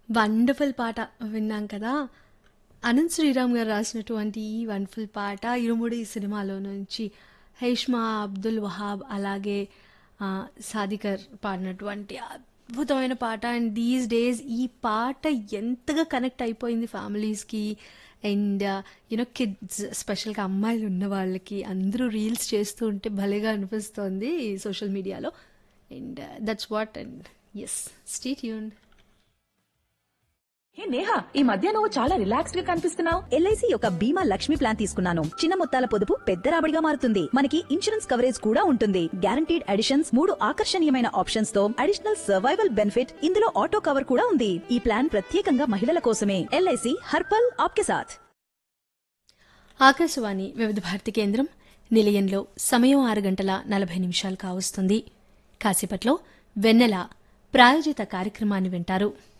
wonderful పాట విన్నాం కదా అనంత్ శ్రీరామ్ గారు రాసినటువంటి ఈ వండర్ఫుల్ పాట ఇరుముడి సినిమాలో నుంచి హేష్మా అబ్దుల్ వహాబ్ అలాగే ఆ, సాదికర్ పాడినటువంటి అద్భుతమైన పాట అండ్ దీస్ డేస్ ఈ పాట ఎంతగా కనెక్ట్ అయిపోయింది ఫ్యామిలీస్కి అండ్ యూనో కిడ్స్ స్పెషల్గా అమ్మాయిలు ఉన్న వాళ్ళకి అందరూ రీల్స్ చేస్తూ ఉంటే భలేగా అనిపిస్తోంది సోషల్ మీడియాలో and that's what and yes stay యూన్ హే నేహా ఈ మధ్య నువ్వు చాలా రిలాక్స్డ్ గా కనిపిస్తున్నావు ఎల్ఐసి యొక్క బీమా లక్ష్మి ప్లాన్ తీసుకున్నాను చిన్న మొత్తాల పొదుపు పెద్ద రాబడిగా మారుతుంది మనకి ఇన్సూరెన్స్ కవరేజ్ కూడా ఉంటుంది గ్యారంటీడ్ అడిషన్స్ మూడు ఆకర్షణీయమైన ఆప్షన్స్ తో అడిషనల్ సర్వైవల్ బెనిఫిట్ ఇందులో ఆటో కవర్ కూడా ఉంది ఈ ప్లాన్ ప్రత్యేకంగా మహిళల కోసమే ఎల్ఐసి హర్పల్ ఆప్కే సాథ్ ఆకాశవాణి వివిధ భారతి కేంద్రం నిలయంలో సమయం ఆరు గంటల నలభై నిమిషాలు కావస్తుంది కాసేపట్లో వెన్నెల ప్రాయోజిత కార్యక్రమాన్ని వింటారు